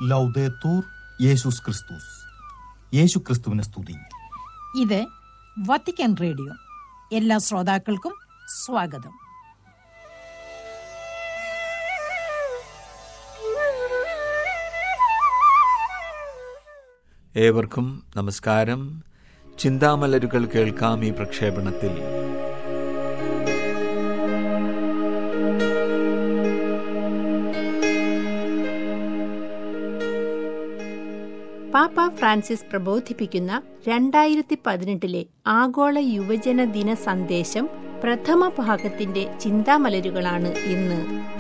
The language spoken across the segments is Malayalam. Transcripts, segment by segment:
ലൗദേത്തൂർ യേശുസ് ക്രിസ്തുസ് യേശു ക്രിസ്തുവിനെ സ്തുതി ഇത് വത്തിക്കാൻ റേഡിയോ എല്ലാ ശ്രോതാക്കൾക്കും സ്വാഗതം ഏവർക്കും നമസ്കാരം ചിന്താമലരുകൾ കേൾക്കാം ഈ പ്രക്ഷേപണത്തിൽ പാപ്പ ഫ്രാൻസിസ് പ്രബോധിപ്പിക്കുന്ന രണ്ടായിരത്തി പതിനെട്ടിലെ ആഗോള യുവജന ദിന സന്ദേശം പ്രഥമ ഭാഗത്തിന്റെ ചിന്താമലരുകളാണ് ഇന്ന്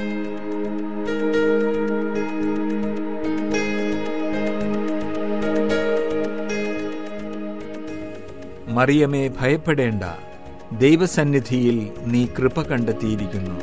മറിയമേ ഭയപ്പെടേണ്ട ദൈവസന്നിധിയിൽ നീ കൃപ കണ്ടെത്തിയിരിക്കുന്നു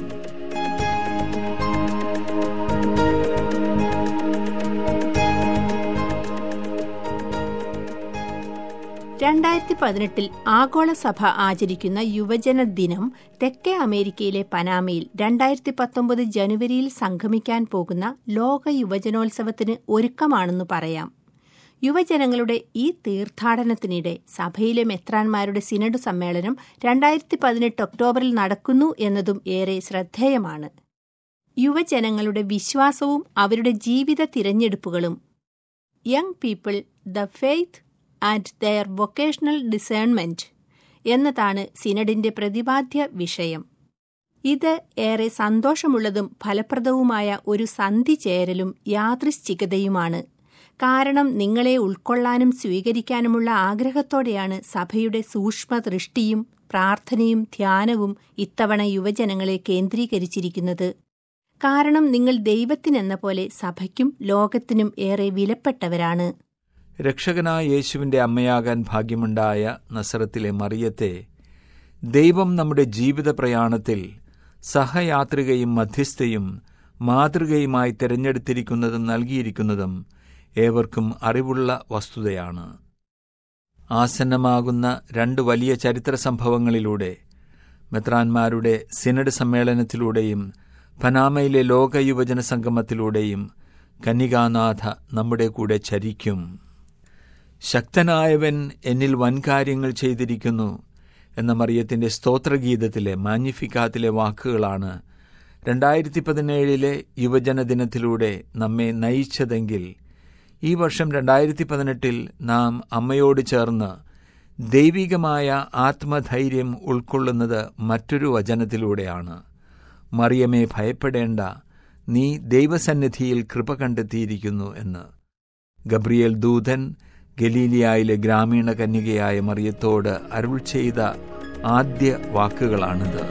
രണ്ടായിരത്തി പതിനെട്ടിൽ ആഗോള സഭ ആചരിക്കുന്ന യുവജന ദിനം തെക്കേ അമേരിക്കയിലെ പനാമയിൽ രണ്ടായിരത്തി പത്തൊമ്പത് ജനുവരിയിൽ സംഗമിക്കാൻ പോകുന്ന ലോക യുവജനോത്സവത്തിന് ഒരുക്കമാണെന്ന് പറയാം യുവജനങ്ങളുടെ ഈ തീർത്ഥാടനത്തിനിടെ സഭയിലെ മെത്രാന്മാരുടെ സിനഡ് സമ്മേളനം രണ്ടായിരത്തി പതിനെട്ട് ഒക്ടോബറിൽ നടക്കുന്നു എന്നതും ഏറെ ശ്രദ്ധേയമാണ് യുവജനങ്ങളുടെ വിശ്വാസവും അവരുടെ ജീവിത തിരഞ്ഞെടുപ്പുകളും young people the faith and their vocational discernment എന്നതാണ് സിനഡിന്റെ പ്രതിപാദ്യ വിഷയം ഇത് ഏറെ സന്തോഷമുള്ളതും ഫലപ്രദവുമായ ഒരു സന്ധി ചേരലും യാദൃശ്ചികതയുമാണ് കാരണം നിങ്ങളെ ഉൾക്കൊള്ളാനും സ്വീകരിക്കാനുമുള്ള ആഗ്രഹത്തോടെയാണ് സഭയുടെ സൂക്ഷ്മ ദൃഷ്ടിയും പ്രാർത്ഥനയും ധ്യാനവും ഇത്തവണ യുവജനങ്ങളെ കേന്ദ്രീകരിച്ചിരിക്കുന്നത് കാരണം നിങ്ങൾ ദൈവത്തിനെന്ന പോലെ സഭയ്ക്കും ലോകത്തിനും ഏറെ വിലപ്പെട്ടവരാണ് രക്ഷകനായ യേശുവിന്റെ അമ്മയാകാൻ ഭാഗ്യമുണ്ടായ നസറത്തിലെ മറിയത്തെ ദൈവം നമ്മുടെ ജീവിത പ്രയാണത്തിൽ സഹയാത്രികയും മധ്യസ്ഥയും മാതൃകയുമായി തിരഞ്ഞെടുത്തിരിക്കുന്നതും നൽകിയിരിക്കുന്നതും ഏവർക്കും അറിവുള്ള വസ്തുതയാണ് ആസന്നമാകുന്ന രണ്ട് വലിയ ചരിത്ര സംഭവങ്ങളിലൂടെ മെത്രാന്മാരുടെ സിനഡ് സമ്മേളനത്തിലൂടെയും പനാമയിലെ ലോക യുവജന സംഗമത്തിലൂടെയും കന്യകാനാഥ നമ്മുടെ കൂടെ ചരിക്കും ശക്തനായവൻ എന്നിൽ വൻകാര്യങ്ങൾ ചെയ്തിരിക്കുന്നു എന്ന മറിയത്തിന്റെ സ്തോത്രഗീതത്തിലെ മാഞ്ഞിഫിക്കാത്തിലെ വാക്കുകളാണ് രണ്ടായിരത്തി പതിനേഴിലെ യുവജന ദിനത്തിലൂടെ നമ്മെ നയിച്ചതെങ്കിൽ ഈ വർഷം രണ്ടായിരത്തി പതിനെട്ടിൽ നാം അമ്മയോട് ചേർന്ന് ദൈവികമായ ആത്മധൈര്യം ഉൾക്കൊള്ളുന്നത് മറ്റൊരു വചനത്തിലൂടെയാണ് മറിയമേ ഭയപ്പെടേണ്ട നീ ദൈവസന്നിധിയിൽ കൃപ കണ്ടെത്തിയിരിക്കുന്നു എന്ന് ഗബ്രിയേൽ ദൂതൻ ഗലീലിയായിലെ ഗ്രാമീണ കന്യകയായ മറിയത്തോട് അരുൾ ചെയ്ത ആദ്യ വാക്കുകളാണിത്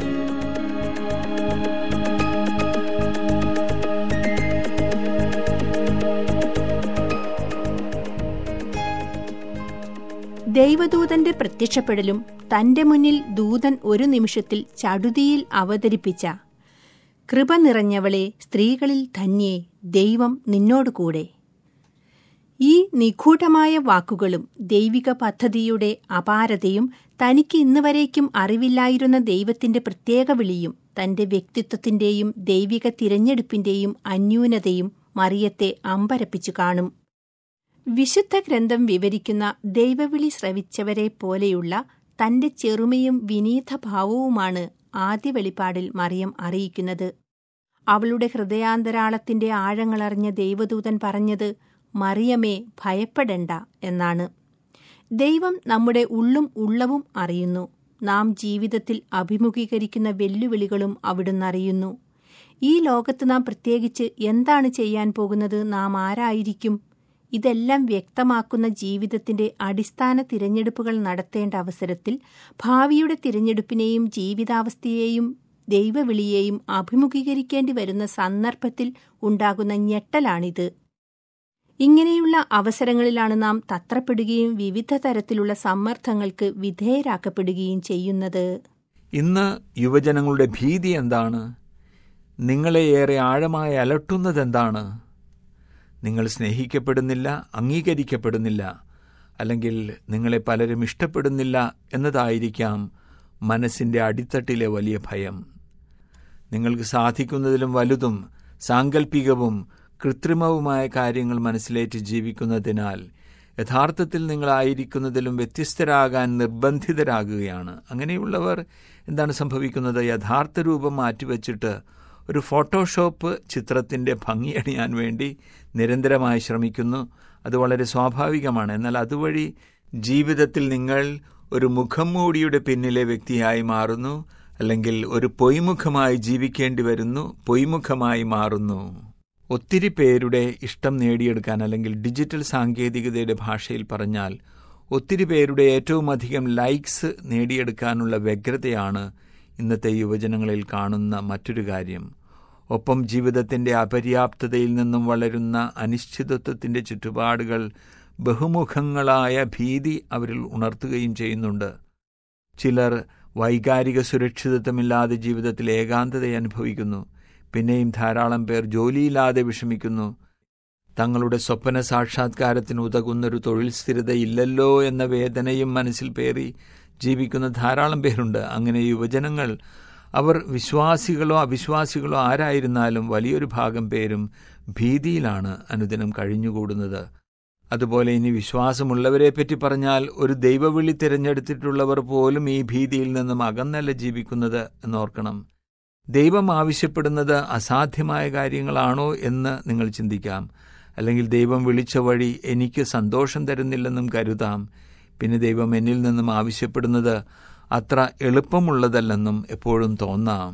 ദൈവദൂതന്റെ പ്രത്യക്ഷപ്പെടലും തന്റെ മുന്നിൽ ദൂതൻ ഒരു നിമിഷത്തിൽ ചടുതിയിൽ അവതരിപ്പിച്ച കൃപ നിറഞ്ഞവളെ സ്ത്രീകളിൽ ധന്യേ ദൈവം നിന്നോടുകൂടെ ഈ നിഗൂഢമായ വാക്കുകളും ദൈവിക പദ്ധതിയുടെ അപാരതയും തനിക്ക് ഇന്നുവരേക്കും അറിവില്ലായിരുന്ന ദൈവത്തിന്റെ പ്രത്യേക വിളിയും തന്റെ വ്യക്തിത്വത്തിന്റെയും ദൈവിക തിരഞ്ഞെടുപ്പിന്റെയും അന്യൂനതയും മറിയത്തെ അമ്പരപ്പിച്ചു കാണും വിശുദ്ധ ഗ്രന്ഥം വിവരിക്കുന്ന ദൈവവിളി ശ്രവിച്ചവരെ പോലെയുള്ള തന്റെ ചെറുമയും വിനീതഭാവവുമാണ് ആദ്യ വെളിപ്പാടിൽ മറിയം അറിയിക്കുന്നത് അവളുടെ ഹൃദയാന്തരാളത്തിന്റെ ആഴങ്ങളറിഞ്ഞ ദൈവദൂതൻ പറഞ്ഞത് മറിയമേ ഭയപ്പെടണ്ട എന്നാണ് ദൈവം നമ്മുടെ ഉള്ളും ഉള്ളവും അറിയുന്നു നാം ജീവിതത്തിൽ അഭിമുഖീകരിക്കുന്ന വെല്ലുവിളികളും അവിടുന്ന് അറിയുന്നു ഈ ലോകത്ത് നാം പ്രത്യേകിച്ച് എന്താണ് ചെയ്യാൻ പോകുന്നത് നാം ആരായിരിക്കും ഇതെല്ലാം വ്യക്തമാക്കുന്ന ജീവിതത്തിന്റെ അടിസ്ഥാന തിരഞ്ഞെടുപ്പുകൾ നടത്തേണ്ട അവസരത്തിൽ ഭാവിയുടെ തിരഞ്ഞെടുപ്പിനെയും ജീവിതാവസ്ഥയെയും ദൈവവിളിയെയും അഭിമുഖീകരിക്കേണ്ടി വരുന്ന സന്ദർഭത്തിൽ ഉണ്ടാകുന്ന ഞെട്ടലാണിത് ഇങ്ങനെയുള്ള അവസരങ്ങളിലാണ് നാം തത്രപ്പെടുകയും വിവിധ തരത്തിലുള്ള സമ്മർദ്ദങ്ങൾക്ക് വിധേയരാക്കപ്പെടുകയും ചെയ്യുന്നത് ഇന്ന് യുവജനങ്ങളുടെ ഭീതി എന്താണ് നിങ്ങളെ ഏറെ ആഴമായി അലട്ടുന്നതെന്താണ് നിങ്ങൾ സ്നേഹിക്കപ്പെടുന്നില്ല അംഗീകരിക്കപ്പെടുന്നില്ല അല്ലെങ്കിൽ നിങ്ങളെ പലരും ഇഷ്ടപ്പെടുന്നില്ല എന്നതായിരിക്കാം മനസ്സിന്റെ അടിത്തട്ടിലെ വലിയ ഭയം നിങ്ങൾക്ക് സാധിക്കുന്നതിലും വലുതും സാങ്കല്പികവും കൃത്രിമവുമായ കാര്യങ്ങൾ മനസ്സിലേറ്റ് ജീവിക്കുന്നതിനാൽ യഥാർത്ഥത്തിൽ നിങ്ങളായിരിക്കുന്നതിലും വ്യത്യസ്തരാകാൻ നിർബന്ധിതരാകുകയാണ് അങ്ങനെയുള്ളവർ എന്താണ് സംഭവിക്കുന്നത് യഥാർത്ഥ രൂപം മാറ്റിവെച്ചിട്ട് ഒരു ഫോട്ടോഷോപ്പ് ചിത്രത്തിൻ്റെ ഭംഗിയണിയാൻ വേണ്ടി നിരന്തരമായി ശ്രമിക്കുന്നു അത് വളരെ സ്വാഭാവികമാണ് എന്നാൽ അതുവഴി ജീവിതത്തിൽ നിങ്ങൾ ഒരു മുഖം മൂടിയുടെ പിന്നിലെ വ്യക്തിയായി മാറുന്നു അല്ലെങ്കിൽ ഒരു പൊയ്മുഖമായി ജീവിക്കേണ്ടി വരുന്നു പൊയ്മുഖമായി മാറുന്നു ഒത്തിരി പേരുടെ ഇഷ്ടം നേടിയെടുക്കാൻ അല്ലെങ്കിൽ ഡിജിറ്റൽ സാങ്കേതികതയുടെ ഭാഷയിൽ പറഞ്ഞാൽ ഒത്തിരി പേരുടെ ഏറ്റവും അധികം ലൈക്സ് നേടിയെടുക്കാനുള്ള വ്യഗ്രതയാണ് ഇന്നത്തെ യുവജനങ്ങളിൽ കാണുന്ന മറ്റൊരു കാര്യം ഒപ്പം ജീവിതത്തിന്റെ അപര്യാപ്തതയിൽ നിന്നും വളരുന്ന അനിശ്ചിതത്വത്തിന്റെ ചുറ്റുപാടുകൾ ബഹുമുഖങ്ങളായ ഭീതി അവരിൽ ഉണർത്തുകയും ചെയ്യുന്നുണ്ട് ചിലർ വൈകാരിക സുരക്ഷിതത്വമില്ലാതെ ജീവിതത്തിൽ ഏകാന്തത അനുഭവിക്കുന്നു പിന്നെയും ധാരാളം പേർ ജോലിയില്ലാതെ വിഷമിക്കുന്നു തങ്ങളുടെ സ്വപ്ന സാക്ഷാത്കാരത്തിന് ഉതകുന്നൊരു തൊഴിൽ സ്ഥിരതയില്ലല്ലോ എന്ന വേദനയും മനസ്സിൽ പേറി ജീവിക്കുന്ന ധാരാളം പേരുണ്ട് അങ്ങനെ യുവജനങ്ങൾ അവർ വിശ്വാസികളോ അവിശ്വാസികളോ ആരായിരുന്നാലും വലിയൊരു ഭാഗം പേരും ഭീതിയിലാണ് അനുദിനം കഴിഞ്ഞുകൂടുന്നത് അതുപോലെ ഇനി വിശ്വാസമുള്ളവരെ പറ്റി പറഞ്ഞാൽ ഒരു ദൈവവിളി തിരഞ്ഞെടുത്തിട്ടുള്ളവർ പോലും ഈ ഭീതിയിൽ നിന്നും അകന്നല്ല ജീവിക്കുന്നത് എന്നോർക്കണം ദൈവം ആവശ്യപ്പെടുന്നത് അസാധ്യമായ കാര്യങ്ങളാണോ എന്ന് നിങ്ങൾ ചിന്തിക്കാം അല്ലെങ്കിൽ ദൈവം വിളിച്ച വഴി എനിക്ക് സന്തോഷം തരുന്നില്ലെന്നും കരുതാം പിന്നെ ദൈവം എന്നിൽ നിന്നും ആവശ്യപ്പെടുന്നത് അത്ര എളുപ്പമുള്ളതല്ലെന്നും എപ്പോഴും തോന്നാം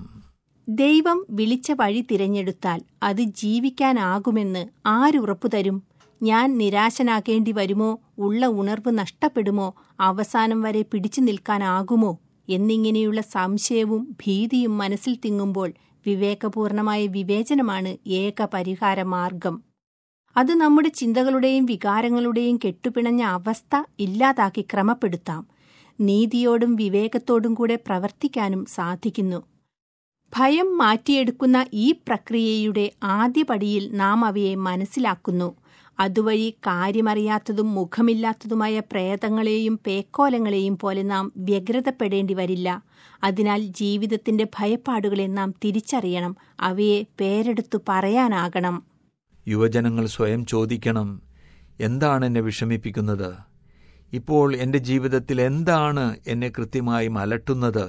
ദൈവം വിളിച്ച വഴി തിരഞ്ഞെടുത്താൽ അത് ജീവിക്കാനാകുമെന്ന് ആരുറപ്പു തരും ഞാൻ നിരാശനാകേണ്ടി വരുമോ ഉള്ള ഉണർവ് നഷ്ടപ്പെടുമോ അവസാനം വരെ പിടിച്ചു നിൽക്കാനാകുമോ എന്നിങ്ങനെയുള്ള സംശയവും ഭീതിയും മനസ്സിൽ തിങ്ങുമ്പോൾ വിവേകപൂർണമായ വിവേചനമാണ് ഏക പരിഹാര മാർഗം അത് നമ്മുടെ ചിന്തകളുടെയും വികാരങ്ങളുടെയും കെട്ടുപിണഞ്ഞ അവസ്ഥ ഇല്ലാതാക്കി ക്രമപ്പെടുത്താം നീതിയോടും വിവേകത്തോടും കൂടെ പ്രവർത്തിക്കാനും സാധിക്കുന്നു ഭയം മാറ്റിയെടുക്കുന്ന ഈ പ്രക്രിയയുടെ ആദ്യപടിയിൽ നാം അവയെ മനസ്സിലാക്കുന്നു അതുവഴി കാര്യമറിയാത്തതും മുഖമില്ലാത്തതുമായ പ്രേതങ്ങളെയും പേക്കോലങ്ങളെയും പോലെ നാം വ്യഗ്രതപ്പെടേണ്ടി വരില്ല അതിനാൽ ജീവിതത്തിന്റെ ഭയപ്പാടുകളെ നാം തിരിച്ചറിയണം അവയെ പേരെടുത്തു പറയാനാകണം യുവജനങ്ങൾ സ്വയം ചോദിക്കണം എന്താണ് എന്നെ വിഷമിപ്പിക്കുന്നത് ഇപ്പോൾ എൻ്റെ ജീവിതത്തിൽ എന്താണ് എന്നെ കൃത്യമായി അലട്ടുന്നത്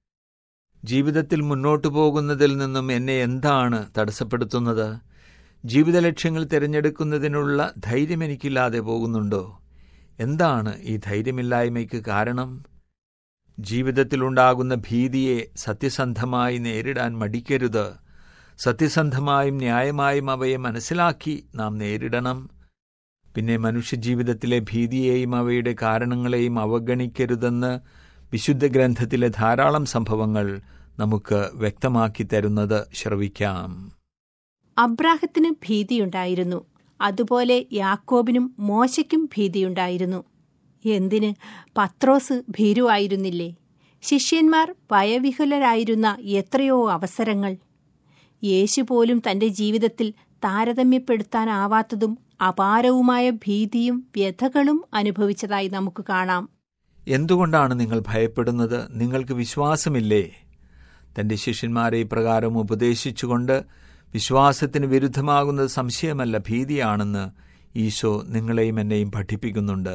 ജീവിതത്തിൽ മുന്നോട്ടു പോകുന്നതിൽ നിന്നും എന്നെ എന്താണ് തടസ്സപ്പെടുത്തുന്നത് ജീവിത ലക്ഷ്യങ്ങൾ തിരഞ്ഞെടുക്കുന്നതിനുള്ള ധൈര്യം എനിക്കില്ലാതെ പോകുന്നുണ്ടോ എന്താണ് ഈ ധൈര്യമില്ലായ്മയ്ക്ക് കാരണം ജീവിതത്തിലുണ്ടാകുന്ന ഭീതിയെ സത്യസന്ധമായി നേരിടാൻ മടിക്കരുത് സത്യസന്ധമായും ന്യായമായും അവയെ മനസ്സിലാക്കി നാം നേരിടണം പിന്നെ മനുഷ്യജീവിതത്തിലെ ഭീതിയെയും അവയുടെ കാരണങ്ങളെയും അവഗണിക്കരുതെന്ന് വിശുദ്ധ ഗ്രന്ഥത്തിലെ ധാരാളം സംഭവങ്ങൾ നമുക്ക് വ്യക്തമാക്കി തരുന്നത് ശ്രവിക്കാം അബ്രാഹത്തിന് ഭീതിയുണ്ടായിരുന്നു അതുപോലെ യാക്കോബിനും മോശയ്ക്കും ഭീതിയുണ്ടായിരുന്നു എന്തിന് പത്രോസ് ഭീരുവായിരുന്നില്ലേ ശിഷ്യന്മാർ ഭയവിഹുലരായിരുന്ന എത്രയോ അവസരങ്ങൾ യേശു പോലും തന്റെ ജീവിതത്തിൽ താരതമ്യപ്പെടുത്താനാവാത്തതും അപാരവുമായ ഭീതിയും വ്യഥകളും അനുഭവിച്ചതായി നമുക്ക് കാണാം എന്തുകൊണ്ടാണ് നിങ്ങൾ ഭയപ്പെടുന്നത് നിങ്ങൾക്ക് വിശ്വാസമില്ലേ തന്റെ ശിഷ്യന്മാരെ ഇപ്രകാരം ഉപദേശിച്ചുകൊണ്ട് വിശ്വാസത്തിന് വിരുദ്ധമാകുന്നത് സംശയമല്ല ഭീതിയാണെന്ന് ഈശോ നിങ്ങളെയും എന്നെയും പഠിപ്പിക്കുന്നുണ്ട്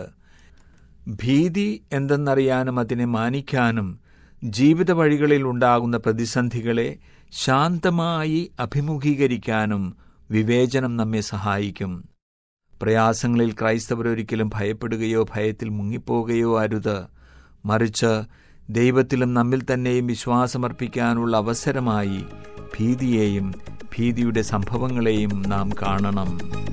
ഭീതി എന്തെന്നറിയാനും അതിനെ മാനിക്കാനും ജീവിത വഴികളിൽ ഉണ്ടാകുന്ന പ്രതിസന്ധികളെ ശാന്തമായി അഭിമുഖീകരിക്കാനും വിവേചനം നമ്മെ സഹായിക്കും പ്രയാസങ്ങളിൽ ക്രൈസ്തവർ ഒരിക്കലും ഭയപ്പെടുകയോ ഭയത്തിൽ മുങ്ങിപ്പോവുകയോ അരുത് മറിച്ച് ദൈവത്തിലും നമ്മിൽ തന്നെയും വിശ്വാസമർപ്പിക്കാനുള്ള അവസരമായി ഭീതിയെയും ഭീതിയുടെ സംഭവങ്ങളെയും നാം കാണണം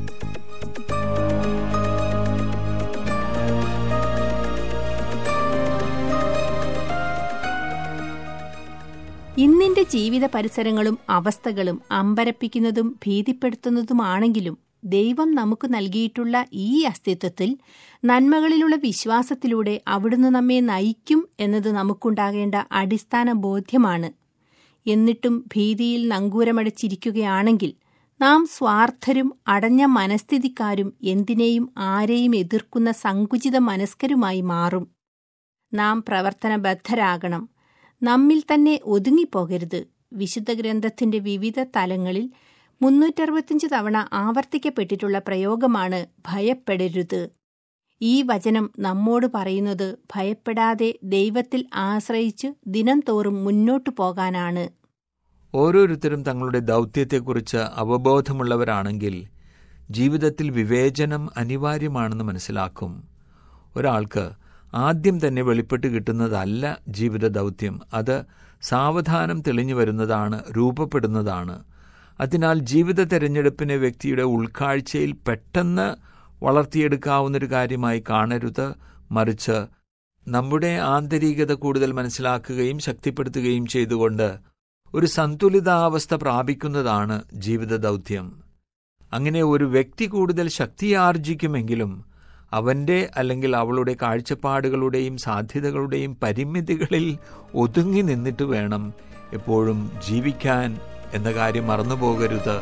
ഇന്നിന്റെ ജീവിത പരിസരങ്ങളും അവസ്ഥകളും അമ്പരപ്പിക്കുന്നതും ഭീതിപ്പെടുത്തുന്നതുമാണെങ്കിലും ദൈവം നമുക്ക് നൽകിയിട്ടുള്ള ഈ അസ്തിത്വത്തിൽ നന്മകളിലുള്ള വിശ്വാസത്തിലൂടെ അവിടുന്ന് നമ്മെ നയിക്കും എന്നത് നമുക്കുണ്ടാകേണ്ട അടിസ്ഥാന ബോധ്യമാണ് എന്നിട്ടും ഭീതിയിൽ നങ്കൂരമടച്ചിരിക്കുകയാണെങ്കിൽ നാം സ്വാർത്ഥരും അടഞ്ഞ മനസ്ഥിതിക്കാരും എന്തിനേയും ആരെയും എതിർക്കുന്ന സങ്കുചിത മനസ്കരുമായി മാറും നാം പ്രവർത്തനബദ്ധരാകണം നമ്മിൽ തന്നെ ഒതുങ്ങിപ്പോകരുത് വിശുദ്ധ ഗ്രന്ഥത്തിന്റെ വിവിധ തലങ്ങളിൽ മുന്നൂറ്ററുപത്തിയഞ്ച് തവണ ആവർത്തിക്കപ്പെട്ടിട്ടുള്ള പ്രയോഗമാണ് ഭയപ്പെടരുത് ഈ വചനം നമ്മോട് പറയുന്നത് ഭയപ്പെടാതെ ദൈവത്തിൽ ആശ്രയിച്ച് ദിനം തോറും മുന്നോട്ടു പോകാനാണ് ഓരോരുത്തരും തങ്ങളുടെ ദൗത്യത്തെക്കുറിച്ച് അവബോധമുള്ളവരാണെങ്കിൽ ജീവിതത്തിൽ വിവേചനം അനിവാര്യമാണെന്ന് മനസ്സിലാക്കും ഒരാൾക്ക് ആദ്യം തന്നെ വെളിപ്പെട്ട് കിട്ടുന്നതല്ല ജീവിത ദൗത്യം അത് സാവധാനം തെളിഞ്ഞു വരുന്നതാണ് രൂപപ്പെടുന്നതാണ് അതിനാൽ ജീവിത തെരഞ്ഞെടുപ്പിനെ വ്യക്തിയുടെ ഉൾക്കാഴ്ചയിൽ പെട്ടെന്ന് വളർത്തിയെടുക്കാവുന്നൊരു കാര്യമായി കാണരുത് മറിച്ച് നമ്മുടെ ആന്തരികത കൂടുതൽ മനസ്സിലാക്കുകയും ശക്തിപ്പെടുത്തുകയും ചെയ്തുകൊണ്ട് ഒരു സന്തുലിതാവസ്ഥ പ്രാപിക്കുന്നതാണ് ജീവിത ദൗത്യം അങ്ങനെ ഒരു വ്യക്തി കൂടുതൽ ശക്തിയാർജിക്കുമെങ്കിലും അവന്റെ അല്ലെങ്കിൽ അവളുടെ കാഴ്ചപ്പാടുകളുടെയും സാധ്യതകളുടെയും പരിമിതികളിൽ ഒതുങ്ങി നിന്നിട്ട് വേണം എപ്പോഴും ജീവിക്കാൻ എന്ന കാര്യം മറന്നുപോകരുത്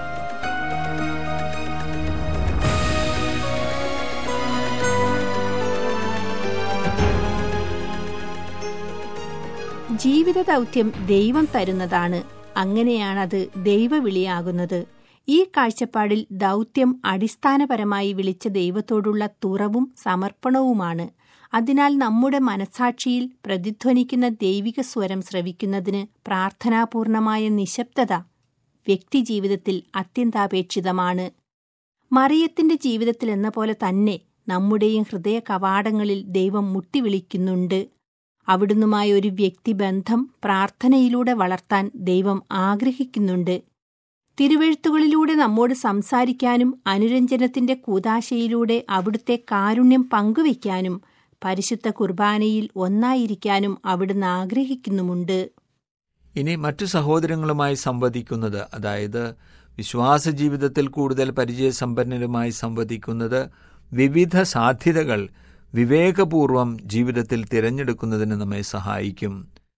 ജീവിത ദൗത്യം ദൈവം തരുന്നതാണ് അങ്ങനെയാണത് ദൈവവിളിയാകുന്നത് ഈ കാഴ്ചപ്പാടിൽ ദൗത്യം അടിസ്ഥാനപരമായി വിളിച്ച ദൈവത്തോടുള്ള തുറവും സമർപ്പണവുമാണ് അതിനാൽ നമ്മുടെ മനസാക്ഷിയിൽ പ്രതിധ്വനിക്കുന്ന ദൈവിക സ്വരം ശ്രവിക്കുന്നതിന് പ്രാർത്ഥനാപൂർണമായ നിശബ്ദത വ്യക്തിജീവിതത്തിൽ അത്യന്താപേക്ഷിതമാണ് മറിയത്തിന്റെ ജീവിതത്തിൽ എന്ന പോലെ തന്നെ നമ്മുടെയും ഹൃദയ കവാടങ്ങളിൽ ദൈവം മുട്ടിവിളിക്കുന്നുണ്ട് അവിടുന്നുമായ ഒരു വ്യക്തിബന്ധം പ്രാർത്ഥനയിലൂടെ വളർത്താൻ ദൈവം ആഗ്രഹിക്കുന്നുണ്ട് തിരുവെഴുത്തുകളിലൂടെ നമ്മോട് സംസാരിക്കാനും അനുരഞ്ജനത്തിന്റെ കൂതാശയിലൂടെ അവിടുത്തെ കാരുണ്യം പങ്കുവയ്ക്കാനും പരിശുദ്ധ കുർബാനയിൽ ഒന്നായിരിക്കാനും അവിടുന്ന് ആഗ്രഹിക്കുന്നുമുണ്ട് ഇനി മറ്റു സഹോദരങ്ങളുമായി സംവദിക്കുന്നത് അതായത് വിശ്വാസ ജീവിതത്തിൽ കൂടുതൽ പരിചയസമ്പന്നരുമായി സംവദിക്കുന്നത് വിവിധ സാധ്യതകൾ വിവേകപൂർവം ജീവിതത്തിൽ തിരഞ്ഞെടുക്കുന്നതിന് നമ്മെ സഹായിക്കും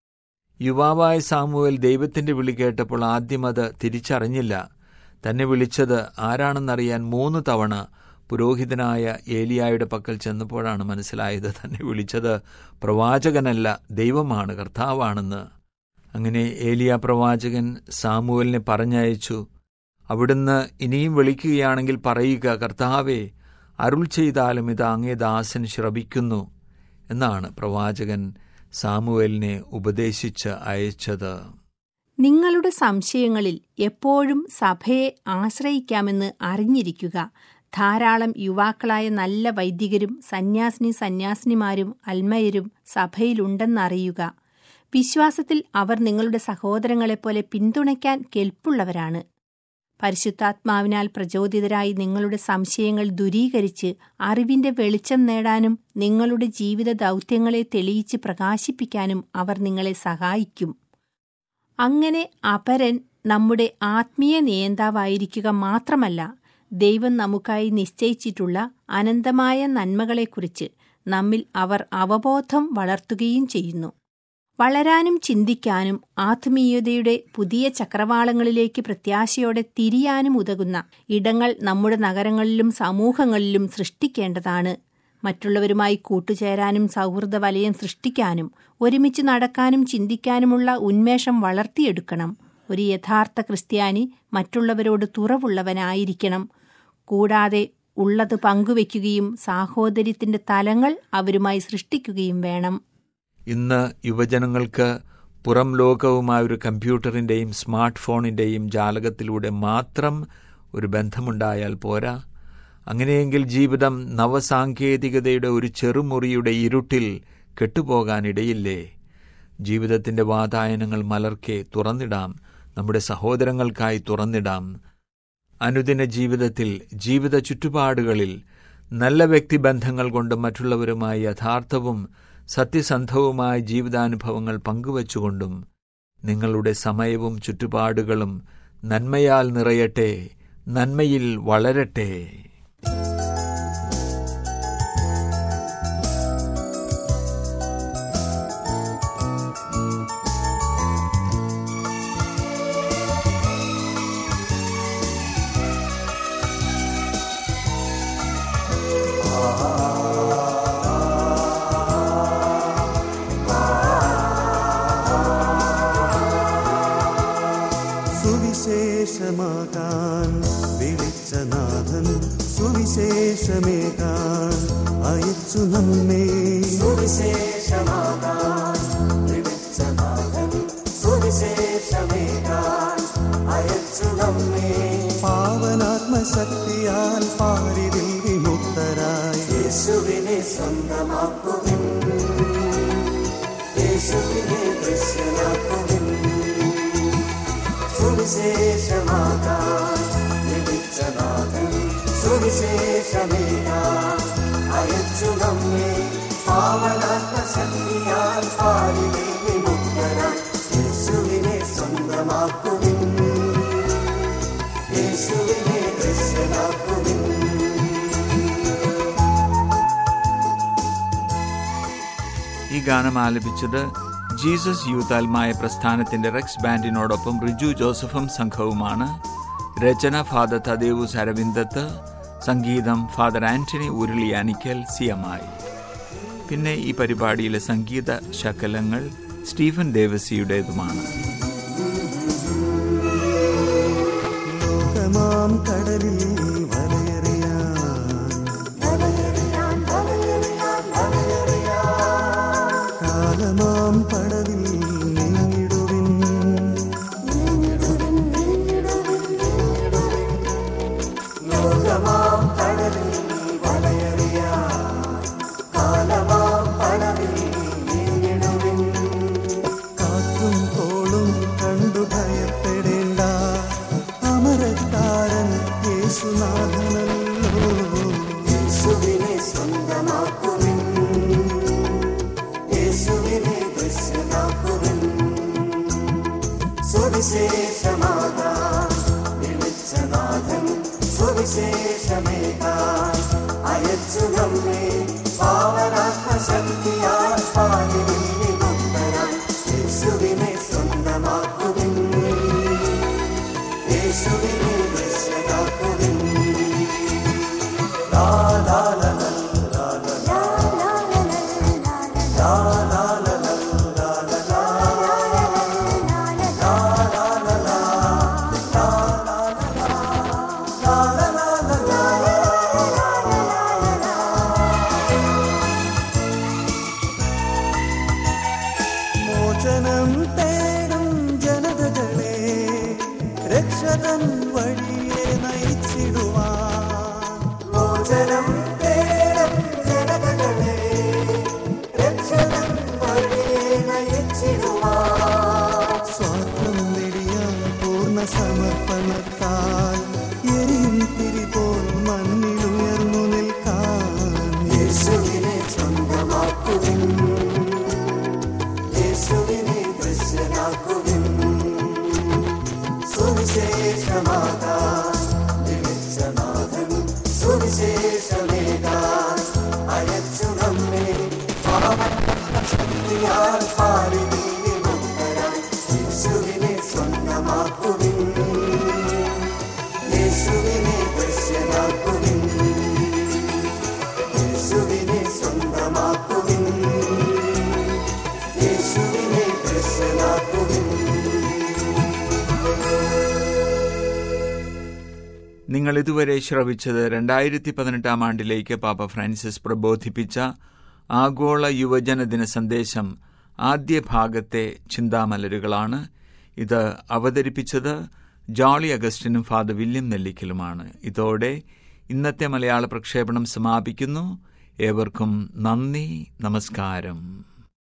യുവാവായ സാമുവൽ ദൈവത്തിന്റെ വിളി കേട്ടപ്പോൾ ആദ്യം അത് തിരിച്ചറിഞ്ഞില്ല തന്നെ വിളിച്ചത് ആരാണെന്നറിയാൻ മൂന്ന് തവണ പുരോഹിതനായ ഏലിയായുടെ പക്കൽ ചെന്നപ്പോഴാണ് മനസ്സിലായത് തന്നെ വിളിച്ചത് പ്രവാചകനല്ല ദൈവമാണ് കർത്താവാണെന്ന് അങ്ങനെ ഏലിയ പ്രവാചകൻ സാമുവലിനെ പറഞ്ഞയച്ചു അവിടുന്ന് ഇനിയും വിളിക്കുകയാണെങ്കിൽ പറയുക കർത്താവേ അരുൾ ചെയ്താലും ഇത് അങ്ങേ ദാസൻ ശ്രവിക്കുന്നു എന്നാണ് പ്രവാചകൻ സാമുവേലിനെ ഉപദേശിച്ച് അയച്ചത് നിങ്ങളുടെ സംശയങ്ങളിൽ എപ്പോഴും സഭയെ ആശ്രയിക്കാമെന്ന് അറിഞ്ഞിരിക്കുക ധാരാളം യുവാക്കളായ നല്ല വൈദികരും സന്യാസിനി സന്യാസിനിമാരും അൽമയരും സഭയിലുണ്ടെന്നറിയുക വിശ്വാസത്തിൽ അവർ നിങ്ങളുടെ സഹോദരങ്ങളെപ്പോലെ പിന്തുണയ്ക്കാൻ കെൽപ്പുള്ളവരാണ് പരിശുദ്ധാത്മാവിനാൽ പ്രചോദിതരായി നിങ്ങളുടെ സംശയങ്ങൾ ദൂരീകരിച്ച് അറിവിന്റെ വെളിച്ചം നേടാനും നിങ്ങളുടെ ജീവിത ദൗത്യങ്ങളെ തെളിയിച്ച് പ്രകാശിപ്പിക്കാനും അവർ നിങ്ങളെ സഹായിക്കും അങ്ങനെ അപരൻ നമ്മുടെ ആത്മീയ നിയന്താവായിരിക്കുക മാത്രമല്ല ദൈവം നമുക്കായി നിശ്ചയിച്ചിട്ടുള്ള അനന്തമായ നന്മകളെക്കുറിച്ച് നമ്മിൽ അവർ അവബോധം വളർത്തുകയും ചെയ്യുന്നു വളരാനും ചിന്തിക്കാനും ആത്മീയതയുടെ പുതിയ ചക്രവാളങ്ങളിലേക്ക് പ്രത്യാശയോടെ തിരിയാനും ഉതകുന്ന ഇടങ്ങൾ നമ്മുടെ നഗരങ്ങളിലും സമൂഹങ്ങളിലും സൃഷ്ടിക്കേണ്ടതാണ് മറ്റുള്ളവരുമായി കൂട്ടുചേരാനും സൗഹൃദ വലയം സൃഷ്ടിക്കാനും ഒരുമിച്ച് നടക്കാനും ചിന്തിക്കാനുമുള്ള ഉന്മേഷം വളർത്തിയെടുക്കണം ഒരു യഥാർത്ഥ ക്രിസ്ത്യാനി മറ്റുള്ളവരോട് തുറവുള്ളവനായിരിക്കണം കൂടാതെ ഉള്ളത് പങ്കുവയ്ക്കുകയും സാഹോദര്യത്തിന്റെ തലങ്ങൾ അവരുമായി സൃഷ്ടിക്കുകയും വേണം ഇന്ന് യുവജനങ്ങൾക്ക് പുറം ലോകവുമായ ഒരു കമ്പ്യൂട്ടറിൻ്റെയും സ്മാർട്ട് ഫോണിൻ്റെയും ജാലകത്തിലൂടെ മാത്രം ഒരു ബന്ധമുണ്ടായാൽ പോരാ അങ്ങനെയെങ്കിൽ ജീവിതം നവസാങ്കേതികതയുടെ ഒരു ചെറുമുറിയുടെ ഇരുട്ടിൽ കെട്ടുപോകാനിടയില്ലേ ജീവിതത്തിന്റെ വാതായനങ്ങൾ മലർക്കെ തുറന്നിടാം നമ്മുടെ സഹോദരങ്ങൾക്കായി തുറന്നിടാം അനുദിന ജീവിതത്തിൽ ജീവിത ചുറ്റുപാടുകളിൽ നല്ല വ്യക്തിബന്ധങ്ങൾ കൊണ്ട് മറ്റുള്ളവരുമായി യഥാർത്ഥവും സത്യസന്ധവുമായ ജീവിതാനുഭവങ്ങൾ പങ്കുവച്ചുകൊണ്ടും നിങ്ങളുടെ സമയവും ചുറ്റുപാടുകളും നന്മയാൽ നിറയട്ടെ നന്മയിൽ വളരട്ടെ സുവിശേഷമാകാൻ വിളിച്ച നാഥൻ സുവിശേഷമേകാൻ അയച്ചു നമ്മെ സുവിശേഷമാകാൻ വിളിച്ച നാഥൻ സുവിശേഷമേകാൻ അയച്ചു നമ്മെ പാവനാത്മശക്തിയാൽ പാരിതിൽ വിമുക്തരായി യേശുവിനെ സ്വന്തമാക്കുവിൻ യേശുവിനെ ദൃശ്യനാക്കുവിൻ സുവിശേഷമാകാൻ ലഭിച്ചനാഥൻ സുവിശേഷമേകാൻ അയച്ചു നമ്മെ പാവനാത്മശക്തിയാൽ പാലിനെ വിമുക്തരായി യേശുവിനെ സ്വന്തമാക്കുവിൻ യേശുവിനെ ദൃശ്യനാക്കുവിൻ ഈ ഗാനം ആലപിച്ചത് ജീസസ് യൂത്ത് ആത്മായ പ്രസ്ഥാനത്തിന്റെ റെക്സ് ബാൻഡിനോടൊപ്പം റിജു ജോസഫും സംഘവുമാണ് രചന ഫാദർ തദേവൂസ് അരവിന്ദത്ത് സംഗീതം ഫാദർ ആന്റണി ഉരുളിയാനിക്കൽ സിയമായി പിന്നെ ഈ പരിപാടിയിലെ സംഗീത ശകലങ്ങൾ സ്റ്റീഫൻ ദേവസിയുടേതുമാണ് ലോകമാം കടലിൽ വലയെറിയാൻ കാലമാം പടവിൽ നീങ്ങിടുവിൻ ലോകമാം കടലിൽ വലയെറിയാൻ കാലമാം പടവിൽ നീങ്ങിടുവിൻ കാറ്റും കോളും കണ്ടു ഭയപ്പെടേണ്ട അമരക്കാരൻ യേശുനാഥനല്ലോ യേശുവിനെ സ്വന്തമാക്കുവിൻ യേശുവിനെ ദൃശ്യമാക്കുവിൻ സുവിശേഷമാകാൻ വിളിച്ചനാഥൻ സുവിശേഷമേകാൻ അയച്ചു നമ്മെ പാവനാത്മശക്തിയാൽ പാലിനെ വിമുക്തരായി യേശുവിനെ സ്വന്തമാക്കുവിൻ യേശുവിനെ ദൃശ്യമാക്കുവിൻ ലാ ലാ ലാ ലാ ലാ ലാ ലാ ലാ ലാ ലാ ലാ ലാ ലാ മോചനം തേടും ജനതകളെ രക്ഷകൻ വഴിയെ നയിച്ചിടുവാൻ മോചനം തേടും ജനതകളെ രക്ഷകൻ വഴിയെ നയിച്ചിടുവാൻ സ്വാർത്ഥം വെടിയാൻ പൂർണ്ണ സമർപ്പണത്താൽ എരിയും തിരിപോൽ മണ്ണിലുയർന്നു നിൽക്കാൻ യേശുവിനെ സ്വന്തമാക്കുവിൻ യേശുവിനെ ദൃശ്യനാക്കുവിൻ സുവിശേഷമാകാൻ വിളിച്ചനാഥൻ സുവിശേഷമേകാൻ അയച്ചു നമ്മെ പാവശക്തിയാൽ പാടി നീതിമുക്തരായി യേശുവിനെ സ്വന്തമാക്കുവിൻ യേശുവിനെ ദൃശ്യനാക്കുവിൻ യേശുവിനെ സ്വന്തമാക്കുവിൻ യേശുവിനെ ദൃശ്യനാക്കുവിൻ നിങ്ങൾ ഇതുവരെ ശ്രവിച്ചത് രണ്ടായിരത്തി പതിനെട്ടാം ആണ്ടിലേക്ക് പാപ്പ ഫ്രാൻസിസ് പ്രബോധിപ്പിച്ച ആഗോള യുവജന ദിന സന്ദേശം ആദ്യ ഭാഗത്തെ ചിന്താമലരുകളാണ് ഇത് അവതരിപ്പിച്ചത് ജോളി അഗസ്റ്റിനും ഫാദർ വില്യം നെല്ലിക്കലുമാണ് ഇതോടെ ഇന്നത്തെ മലയാള പ്രക്ഷേപണം സമാപിക്കുന്നു ഏവർക്കും നന്ദി നമസ്കാരം